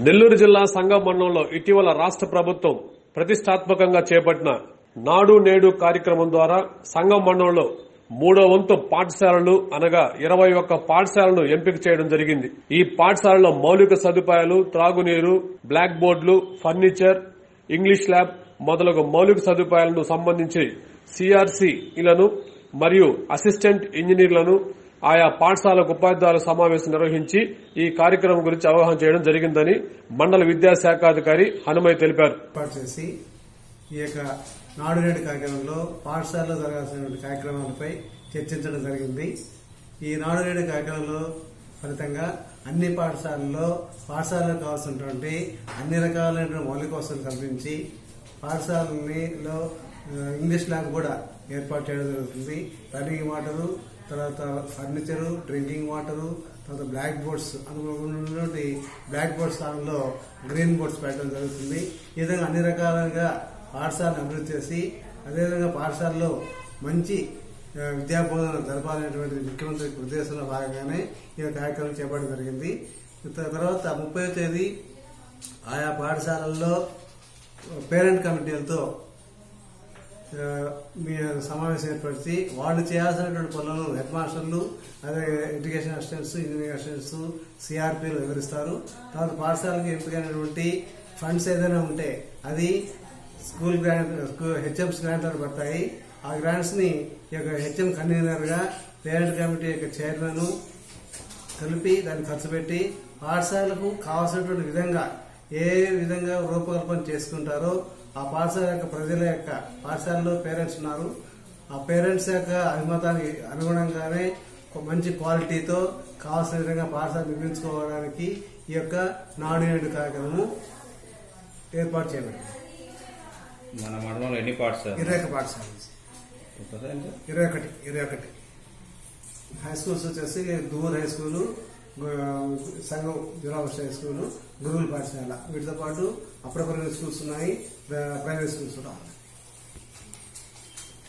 నెల్లూరు జిల్లా సంగం మండలంలో ఇటీవల రాష్ట్ర ప్రభుత్వం ప్రతిష్టాత్మకంగా చేపట్టిన నాడు నేడు కార్యక్రమం ద్వారా సంగం మండలంలో మూడో వంతు పాఠశాలలు అనగా ఇరవై ఒక్క పాఠశాలను ఎంపిక చేయడం జరిగింది ఈ పాఠశాలలో మౌలిక సదుపాయాలు త్రాగునీరు బ్లాక్ బోర్డులు ఫర్నిచర్ ఇంగ్లీష్ ల్యాబ్ మొదలగు మౌలిక సదుపాయాలను సంబంధించి సిఆర్సీలను మరియు అసిస్టెంట్ ఇంజనీర్లను ఆయా పాఠశాలకు ఉపాధ్యాయుల సమావేశం నిర్వహించి ఈ కార్యక్రమం గురించి అవగాహన చేయడం జరిగిందని మండల విద్యాశాఖాధికారి హనుమయ్య తెలిపారు ఏర్పాటు చేసి ఈ యొక్క నాడు నేడు కార్యక్రమంలో పాఠశాలలో జరగాల్సినటువంటి కార్యక్రమాలపై చర్చించడం జరిగింది ఈ నాడు నేడు కార్యక్రమంలో ఫలితంగా అన్ని పాఠశాలల్లో పాఠశాలకు కావాల్సినటువంటి అన్ని రకాలైన మౌలిక వసతులు కల్పించి పాఠశాలలో ఆ, ఇంగ్లీష్ ల్యాబ్ కూడా ఏర్పాటు చేయడం జరుగుతుంది రన్నింగ్ వాటరు తర్వాత ఫర్నిచరు డ్రింకింగ్ వాటరు తర్వాత బ్లాక్ బోర్డ్స్ అనుకున్నటువంటి బ్లాక్ బోర్డ్ స్థానంలో గ్రీన్ బోర్డ్స్ పెట్టడం జరుగుతుంది ఈ విధంగా అన్ని రకాలుగా పాఠశాలను అభివృద్ధి చేసి అదేవిధంగా పాఠశాలలో మంచి ఆ, విద్యా బోధన జరపాలనేటువంటి ముఖ్యమంత్రి ఉద్దేశంలో భాగంగానే ఈ యొక్క కార్యక్రమం చేపట్టడం జరిగింది త- తర్వాత ముప్పై తేదీ ఆయా పాఠశాలల్లో పేరెంట్ కమిటీలతో ఆ, మీ సమావేశం ఏర్పరిచి వాళ్ళు చేయాల్సినటువంటి పనులను హెడ్ మాస్టర్లు అదే ఎడ్యుకేషన్ అసిస్టెంట్స్ ఇంజనీరింగ్ అసిస్టెంట్స్ సిఆర్పీలు వివరిస్తారు తర్వాత పాఠశాలకు ఎంపికైనటువంటి ఫండ్స్ ఏదైనా ఉంటే అది school grant school HMs grant అని పడతాయి ఆ గ్రాంట్స్ ని ఈ యొక్క హెచ్ఎం కన్వీనర్ గా పేరెంట్ కమిటీ యొక్క చైర్మన్ కలిపి దాన్ని ఖర్చు పెట్టి పాఠశాలకు కావాల్సినటువంటి విధంగా ఏ విధంగా రూపకల్పన చేసుకుంటారో ఆ పాఠశాల యొక్క ప్రజల యొక్క పాఠశాలలో పేరెంట్స్ ఉన్నారు ఆ పేరెంట్స్ యొక్క అభిమతానికి అనుగుణంగానే ఒక మంచి క్వాలిటీతో కావాల్సిన విధంగా పాఠశాల నిర్మించుకోవడానికి ఈ యొక్క నాడు నేడు కార్యక్రమం ఏర్పాటు చేయబడింది మన మండలంలో ఎన్ని పాఠశాలలు ఇరవై ఒక పాఠశాల ఉంటుందా ఇంకా? ఇరవై ఒకటి ఇరవై ఒకటి హై స్కూల్స్ వచ్చేసి దూర్ హై స్కూల్ సంఘం జిల్లా హై స్కూల్ గురువుల పాఠశాల వీటితో పాటు అప్ర ప్రైవేట్ స్కూల్స్ ఉన్నాయి ప్రైవేట్ స్కూల్స్ కూడా ఉన్నాయి